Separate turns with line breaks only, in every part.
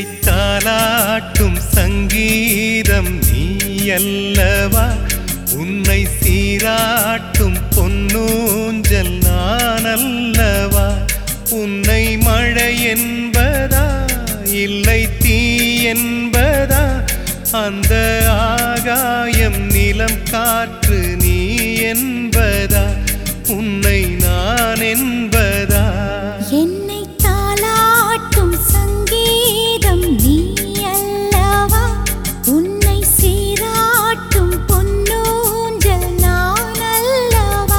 தாலாட்டும் சங்கீதம் நீ அல்லவா உன்னை சீராட்டும் பொன்னூஞ்சல் நான் அல்லவா உன்னை மழை என்பதா இல்லை தீ என்பதா அந்த ஆகாயம் நிலம் காற்று நீ என்பதா உன்னை நான் என்பதா
என்னை தாலாட்டும் சங்கீதம் நீ அல்லவா உன்னை சீராட்டும் பொன்னூஞ்சல் நான் அல்லவா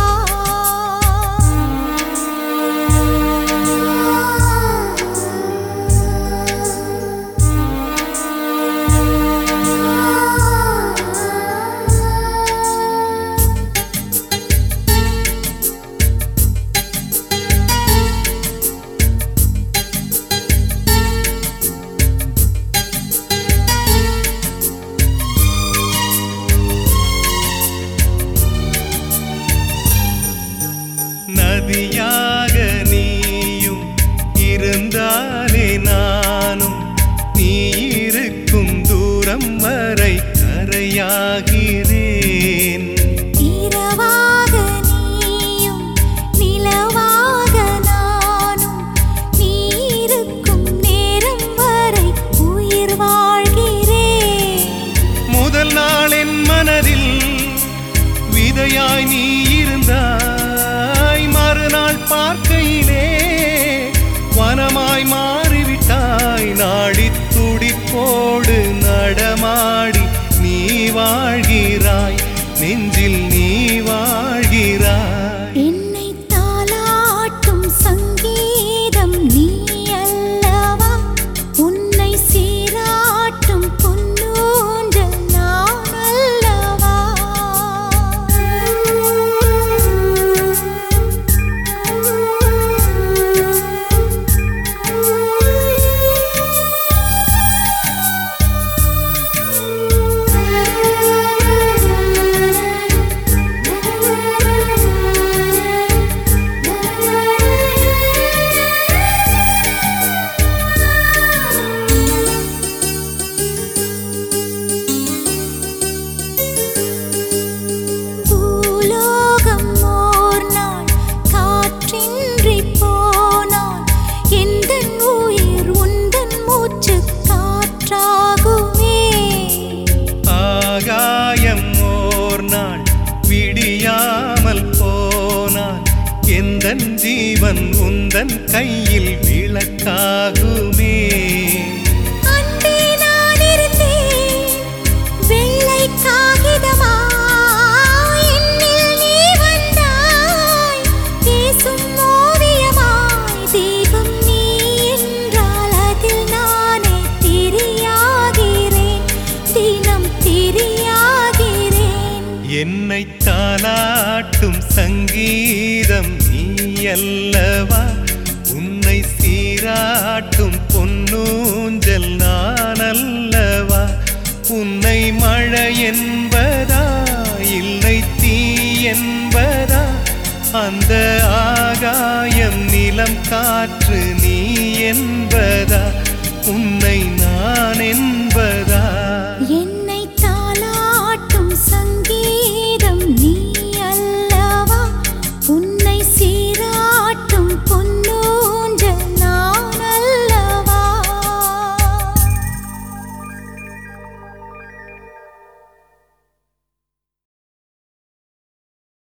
நதியாக நீயும் இருந்தாலே நானும் நீ இருக்கும் தூரம் வரை கரையாகிறேன்
இரவாக நீயும் நிலவாக நானும் நீ இருக்கும் நேரம் வரை உயிர் வாழ்கிறேன்
முதல் நாள் என் மனதில் விதையாய் நீ இருந்தாய் மறுநாள் பார்க்கையிலே வனமாய் மாறிவிட்டாய் நாடி துடிப்போடு நடமாடி நீ வாழ்கிறாய் நெஞ்சில் நீ வாழ்கிறாய்
என்னை தாலாட்டும் சங்கீதம் நீ அல்லவா உன்னை சீராட்டும் பொன்னூஞ்சல் நான் அல்லவா பூலோகம் ஓர் நாள் காற்றின்றி போனால் எந்தன் உயிர் உந்தன் மூச்சு காற்றாகுமே
ஆகாயம் ஓர் நாள் விடியாமல் போனான் எந்தன் ஜீவன் உந்தன் கையில் விளக்காகுமே
அன்பே நான் இருந்தேன் வெள்ளை காகிதமாய் என்னில் நீ வந்தாய் பேசும் ஓவியமாய் தீபம் நீ என்றால் அதில் நானே திரியாகிறேன் தினம் திரியாகிறேன்
என்னை தாலாட்டும் சங்கீதம் நீ அல்லவா உன்னை சீராட்டும் பொன்னூஞ்சல் நான் அல்லவா உன்னை மழை என்பதா இல்லை தீ என்பதா அந்த ஆகாயம் நிலம் காற்று நீ என்பதா உன்னை நான் என்பதா